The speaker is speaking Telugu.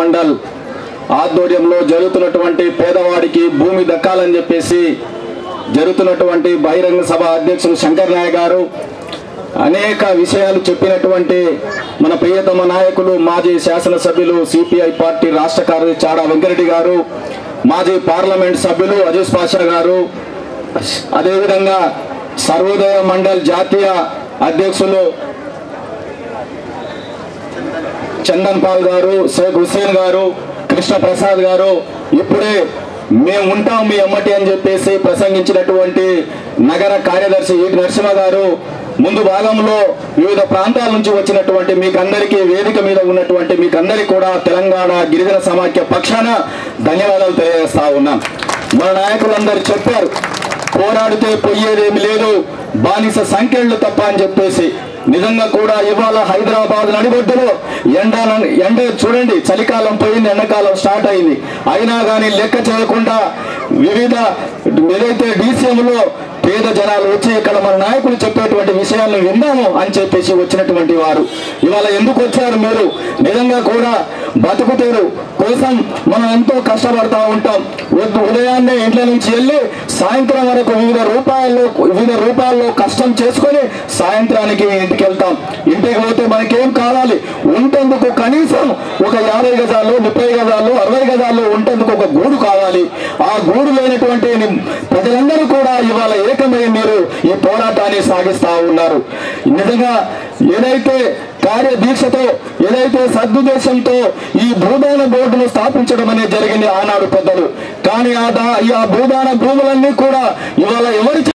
మండల్ ఆధ్వర్యంలో జరుగుతున్నటువంటి పేదవాడికి భూమి దక్కాలని చెప్పేసి జరుగుతున్నటువంటి బహిరంగ సభ అధ్యక్షులు శంకర్ నాయక్ గారు అనేక విషయాలు చెప్పినటువంటి మన ప్రియతమ నాయకులు మాజీ శాసనసభ్యులు సిపిఐ పార్టీ రాష్ట్ర కార్యదర్శి చాడా వెంకరెడ్డి గారు మాజీ పార్లమెంట్ సభ్యులు అజీజ్ పాషా గారు అదేవిధంగా సర్వోదయ మండల్ జాతీయ అధ్యక్షులు చందన్ పాల్ గారు షేక్ హుస్సేన్ గారు కృష్ణ ప్రసాద్ గారు ఇప్పుడే మేము ఉంటాం మీ అమ్మటి అని చెప్పేసి ప్రసంగించినటువంటి నగర కార్యదర్శి ఈటి నరసింహ గారు ముందు భాగంలో వివిధ ప్రాంతాల నుంచి వచ్చినటువంటి మీకందరికీ వేదిక మీద ఉన్నటువంటి మీకందరికీ కూడా తెలంగాణ గిరిజన సమాఖ్య పక్షాన ధన్యవాదాలు తెలియజేస్తా ఉన్నాం మన నాయకులందరూ చెప్పారు పోరాడితే పోయేదేమి లేదు బానిస సంఖ్యలు తప్ప అని చెప్పేసి నిజంగా కూడా ఇవాళ హైదరాబాద్ నడిబొడ్డులో ఎండ ఎండ చూడండి చలికాలం పోయింది ఎండాకాలం స్టార్ట్ అయింది అయినా కానీ లెక్క చేయకుండా వివిధ ఏదైతే DCM లో పేద జనాలు వచ్చి ఇక్కడ మన నాయకులు చెప్పేటువంటి విషయాలను విందాము అని చెప్పేసి వచ్చినటువంటి వారు ఇవాళ ఎందుకు వచ్చారు మీరు నిజంగా కూడా బతుకుతీరు కోసం మనం ఎంతో కష్టపడతా ఉంటాం ఉద్- ఉదయాన్నే ఇంట్లో నుంచి వెళ్ళి సాయంత్రం వరకు వివిధ రూపాయల్లో వివిధ రూపాయల్లో కష్టం చేసుకొని సాయంత్రానికి ఇంటికి వెళ్తాం ఇంటికి పోతే మనకేం కావాలి ఉంటేందుకు కనీసం ఒక యాభై గజాలు ముప్పై గజాలు అరవై గజాలు ఉంటేందుకు ఒక గూడు కావాలి ఆ గూడు లేనటువంటి ని- ప్రజలందరూ కూడా ఇవాళ ఏకమై మీరు ఈ పోరాటాన్ని సాగిస్తా ఉన్నారు నిజంగా ఏదైతే కార్యదీక్షతో ఏదైతే సద్దుదేశంతో ఈ భూదాన బోర్డును స్థాపించడం అనేది జరిగింది ఆనాడు పెద్దలు కానీ ఆ దా- ఈ ఆ భూదాన భూములన్నీ కూడా ఇవాళ ఎవరి